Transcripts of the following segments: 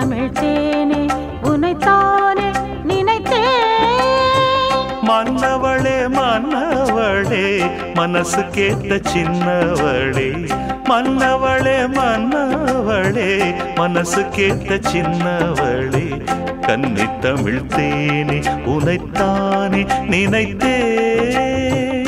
தமிழ் தேனே உனைத்தானே நினைத்தேன் மன்னவளே மன்னவளே மனசு கேட்ட சின்னவளே மன்னவளே மன்னவளே மனசு கேட்ட சின்னவளே கன்னி தமிழ் தேனி உனைத்தானே நினைத்தேன்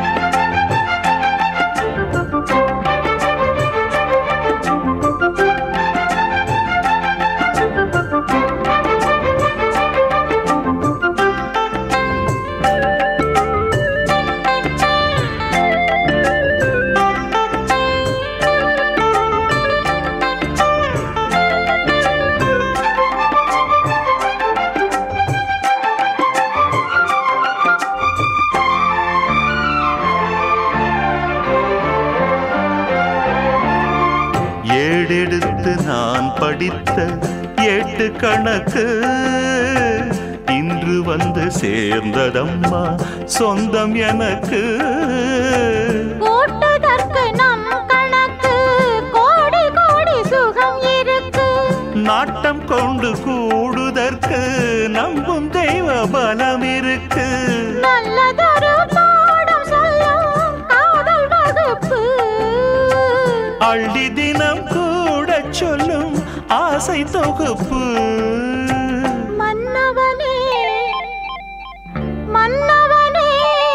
ஏடெடுத்து நான் படித்த எட்டு கணக்கு இன்று வந்து சேர்ந்ததம்மா சொந்தம் எனக்கு கூட்டுதற்கு நம் கணக்கு கோடி கோடி சுகம் இருக்கு நாட்டம் கொண்டு கூடுதற்கு நம்பும் தெய்வ பலம் இருக்கு நல்லதொரு பாடம் சொல்லும் காதல் வகுப்பு அள்ளி தினம் கூட சொல்லும் ஆசை தொகுப்பு மன்னவனே மன்னவனே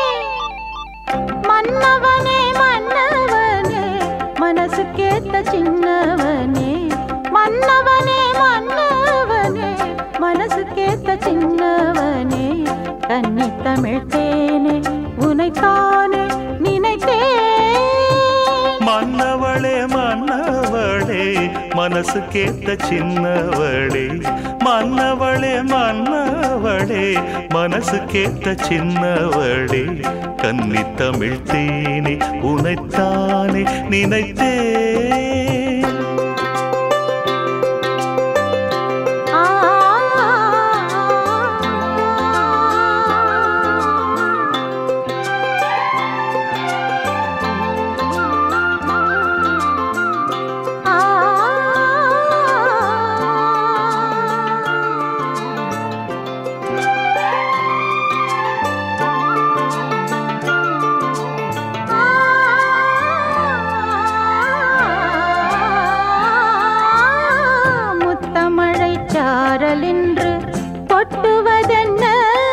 மன்னவனே மன்னவனே மனசுக்கேத்த சின்னவனே மன்னவனே மன்னவனே மனசுக்கேத்த சின்னவனே கன்னி தமிழ் தேனே உனைத்தானே நினைத்தேன் மன்னவளே மன்னவளே மனசு கேட்ட சின்னவளே மன்னவளே மன்னவளே மனசு கேட்ட சின்னவளே கன்னி தமிழ் தேனி உனைத்தானே நினைத்தேன் ஆ முத்தமழை சாரலின்று கொட்டுவதென்ன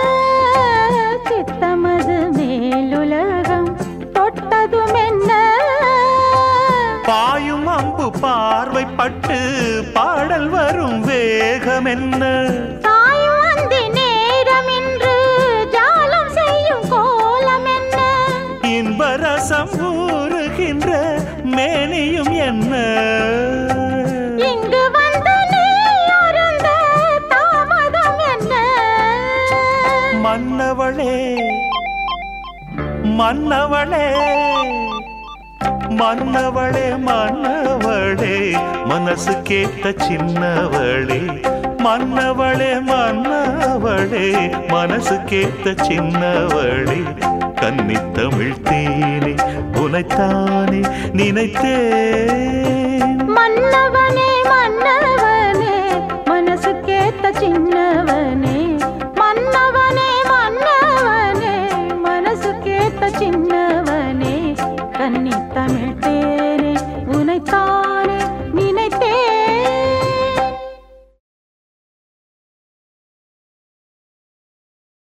சித்தமது மேலுலகம் தொட்டதுமென்ன பாயும் அம்பு பார்வைப்பட்டு பாடல் வரும் வேகம் என்ன தாயும் அந்தி நேரம் இன்று ஜாலம் செய்யும் கோலம் என்ன இன்பரசம் ஊறுகின்ற மேனியும் என்ன இங்கு வந்து நீ அருந்த தாமதம் என்ன மன்னவளே மன்னவளே மன்னவளே மன்னவளே மனசு கேட்ட சின்னவளே மன்னவளே மன்னவளே மனசு கேட்ட சின்னவளே கன்னி தமிழ் தேனே உனைத்தானே நினைத்தேன் மன்னவனே